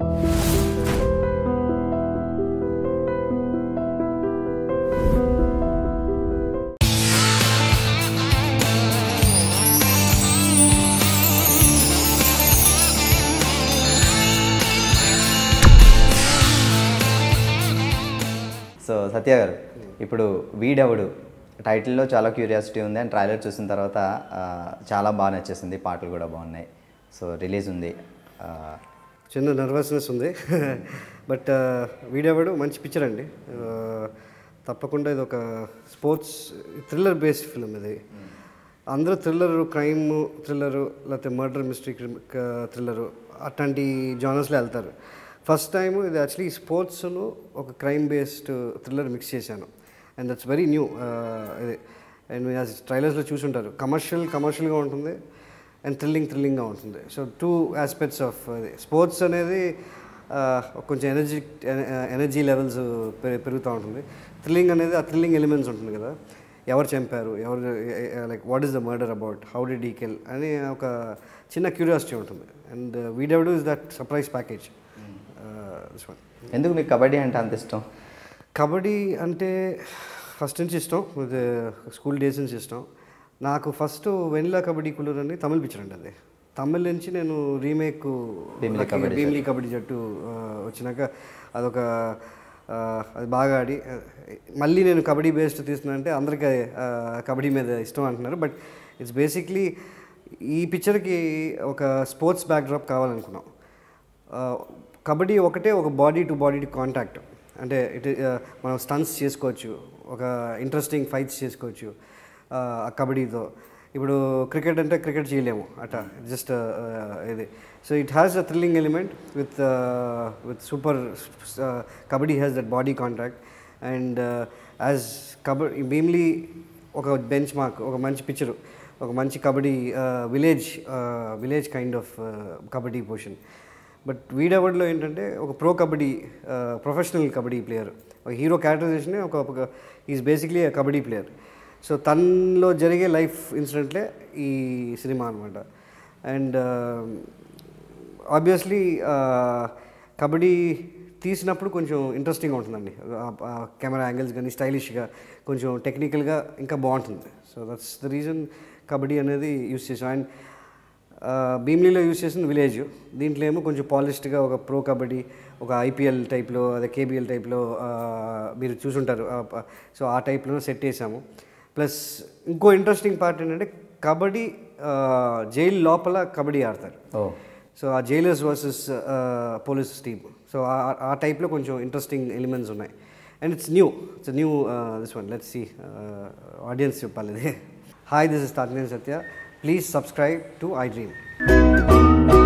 so సత్య గారు ఇప్పుడు వీడెవడు టైటిల్లో చాలా క్యూరియాసిటీ ఉంది అండ్ ట్రైలర్ చూసిన తర్వాత ఆ, చాలా బాగా నచ్చేసింది పాటలు కూడా బాగున్నాయి సో రిలీజ్ ఉంది ఆ, చిన్న నర్వస్నెస్ ఉంది బట్ వీడియోవాడు మంచి పిక్చర్ అండి ఆ, తప్పకుండా ఇది ఒక స్పోర్ట్స్ థ్రిల్లర్ బేస్డ్ ఫిల్మ్ ఇది అందరూ థ్రిల్లర్ క్రైమ్ థ్రిల్లరు లేకపోతే మర్డర్ మిస్టరీ థ్రిల్లరు అట్లాంటి జానర్స్లో వెళ్తారు ఫస్ట్ టైం ఇది యాక్చువల్లీ స్పోర్ట్స్ను ఒక క్రైమ్ బేస్డ్ థ్రిల్లర్ మిక్స్ చేశాను అండ్ దట్స్ వెరీ న్యూ ఇది అండ్ మీరు ట్రైలర్స్లో చూసుంటారు కమర్షియల్ కమర్షియల్గా ఉంటుంది అండ్ థ్రిల్లింగ్ థ్రిల్లింగ్గా ఉంటుంది so two aspects of sports అనేది ఆ, కొంచెం ఎనర్జీ ఎనర్జీ లెవెల్స్ పెరుగుతూ ఉంటుంది థ్రిల్లింగ్ అనేది ఆ థ్రిల్లింగ్ ఎలిమెంట్స్ ఉంటుంది కదా ఎవరు చంపారు ఎవరు like what is the murder about how డి డీ కిల్ అని ఒక చిన్న క్యూరియాసిటీ ఉంటుంది and video is that surprise package this one ఎందుకు మీకు కబడ్డీ అంటే అంత ఇష్టం కబడ్డీ అంటే ఫస్ట్ నుంచి ఇష్టం ఇది స్కూల్ డేస్ నుంచి ఇష్టం నాకు ఫస్ట్ వెనిలా కబడ్డీ కులూర్ అని తమిళ పిక్చర్ అండి అది తమిళ నుంచి నేను రీమేక్ భీమిలి కబడ్డీ భీమిలి కబడ్డీ జట్టు ఆ, వచ్చినాక అదొక ఆ, అది బాగా ఆడి ఆ, మళ్ళీ నేను కబడ్డీ బేస్డ్ తీస్తున్నానంటే అందరికీ ఆ, కబడ్డీ మీద ఇష్టం అంటున్నారు బట్ ఇట్స్ బేసిక్లీ ఈ పిక్చర్కి ఒక స్పోర్ట్స్ బ్యాక్డ్రాప్ కావాలనుకున్నాం ఆ, కబడ్డీ ఒకటే ఒక బాడీ టు బాడీ కాంటాక్ట్ అంటే ఇట్ మనం స్టన్స్ చేసుకోవచ్చు ఒక ఇంట్రెస్టింగ్ ఫైట్స్ చేసుకోవచ్చు ఆ, ఆ కబడ్డీతో ఇప్పుడు క్రికెట్ అంటే క్రికెట్ చేయలేము అట్లా జస్ట్ ఇది so it has a thrilling element with with super kabaddi has that body contact and as kabaddi mainly ఒక బెంచ్ మార్క్ ఒక మంచి పిక్చరు ఒక మంచి kabaddi village village kind of kabaddi portion but వీడెవర్డ్లో ఏంటంటే ఒక pro kabaddi professional kabaddi player ఒక హీరో క్యారెక్టరైజేషన్ ఒక ఒక is basically kabaddi player so తనలో జరిగే లైఫ్ ఇన్సిడెంట్లే ఈ సినిమా అనమాట అండ్ ఆబ్వియస్లీ కబడ్డీ తీసినప్పుడు కొంచెం ఇంట్రెస్టింగ్గా ఉంటుందండి కెమెరా యాంగిల్స్ కానీ స్టైలిష్గా కొంచెం టెక్నికల్గా ఇంకా బాగుంటుంది so that's the reason kabaddi అనేది యూస్ చేసాం అండ్ భీమ్లీలో యూస్ చేసిన విలేజ్ దీంట్లో ఏమో కొంచెం పాలిష్డ్గా ఒక ప్రో కబడ్డీ ఒక ఐపీఎల్ టైప్లో అదే కేబిఎల్ టైప్లో మీరు చూసుంటారు సో ఆ టైప్లో సెట్ చేసాము ప్లస్ ఇంకో ఇంట్రెస్టింగ్ పార్ట్ ఏంటంటే కబడ్డీ జైలు లోపల కబడ్డీ ఆడతారు ఓ సో ఆ jailers versus police team so ఆ టైప్లో కొంచెం ఇంట్రెస్టింగ్ ఎలిమెంట్స్ ఉన్నాయి and it's new it's new this one let's see audience చెప్పాలి ఇది hi this is Tatineni Satya please subscribe to I dream